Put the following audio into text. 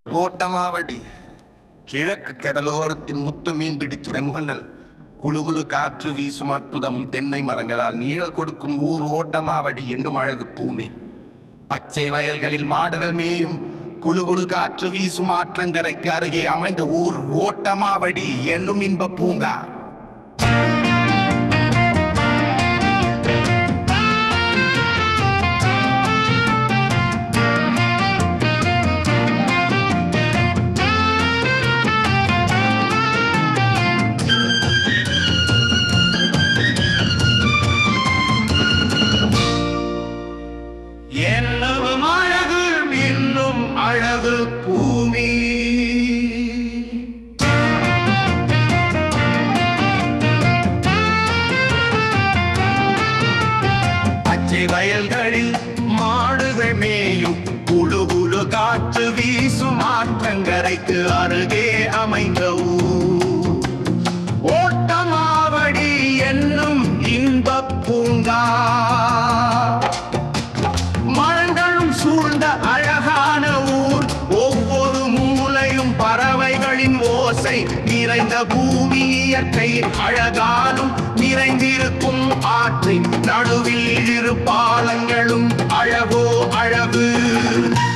ஓட்டமாவடி கிழக்கு கடலோரத்தின் முத்து மீன் பிடித்து வெண்மணல் குழுகுழு காற்று வீசும் அற்புதம் தென்னை மரங்களால் நீழல் கொடுக்கும் ஊர் ஓட்டமாவடி என்னும் அழகு பூமி பச்சை வயல்களில் மாடுகள் மேயும் குழுகுழு காற்று வீசும் ஆற்றங்கரைக்கு அருகே அமைந்த ஊர் ஓட்டமாவடி என்னும் இன்ப பூங்கா என்னும் அழகு இன்னும் அழகு பூமி பச்சை வயல்களில் மாடுகள் மேயும் குழு குழு காற்று வீசும் ஆற்றங்கரைக்கு அருகே அமைந்த ஊர் ஓட்டமாவடி என்னும் இன்பப் பூங்கா மரங்களும் சூழ்ந்த அழகான ஊர் ஒவ்வொரு மூலையும் பறவைகளின் ஓசை நிறைந்த பூமி இயற்கை அழகாலும் நிறைந்திருக்கும் ஆற்றின் நடுவில் இரு பாலங்களும் அழகோ அழகு